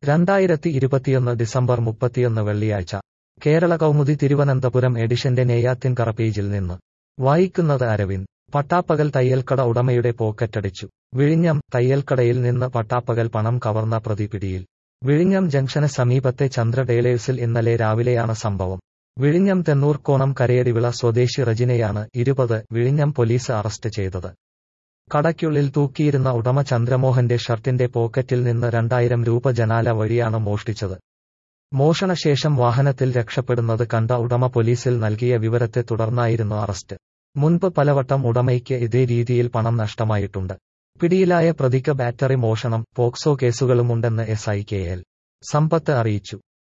രണ്ടായിരത്തി ഇരുപത്തിയൊന്ന് ഡിസംബർ മുപ്പത്തിയൊന്ന് വെള്ളിയാഴ്ച കേരള കൗമുദി തിരുവനന്തപുരം എഡിഷന്റെ നെയ്യാത്തിൻകറ പേജിൽ നിന്ന് വായിക്കുന്നത് അരവിന്ദ് പട്ടാപ്പകൽ തയ്യൽക്കട ഉടമയുടെ പോക്കറ്റടിച്ചു വിഴിഞ്ഞം തയ്യൽക്കടയിൽ നിന്ന് പട്ടാപ്പകൽ പണം കവർന്ന പ്രതി പിടിയിൽ വിഴിഞ്ഞം ജംഗ്ഷന് സമീപത്തെ ചന്ദ്ര ടേലേഴ്സിൽ ഇന്നലെ രാവിലെയാണ് സംഭവം വിഴിഞ്ഞം തെന്നൂർക്കോണം കരയടിവിള സ്വദേശി റജിനെയാണ് ഇരുപത് വിഴിഞ്ഞം പോലീസ് അറസ്റ്റ് ചെയ്തത് കടയ്ക്കുള്ളിൽ തൂക്കിയിരുന്ന ഉടമ ചന്ദ്രമോഹന്റെ ഷർട്ടിന്റെ പോക്കറ്റിൽ നിന്ന് രണ്ടായിരം രൂപ ജനാല വഴിയാണ് മോഷ്ടിച്ചത് മോഷണശേഷം വാഹനത്തിൽ രക്ഷപ്പെടുന്നത് കണ്ട ഉടമ പോലീസിൽ നൽകിയ വിവരത്തെ തുടർന്നായിരുന്നു അറസ്റ്റ് മുൻപ് പലവട്ടം ഉടമയ്ക്ക് ഇതേ രീതിയിൽ പണം നഷ്ടമായിട്ടുണ്ട് പിടിയിലായ പ്രതിക്ക് ബാറ്ററി മോഷണം പോക്സോ കേസുകളുമുണ്ടെന്ന് S I K L Sampath അറിയിച്ചു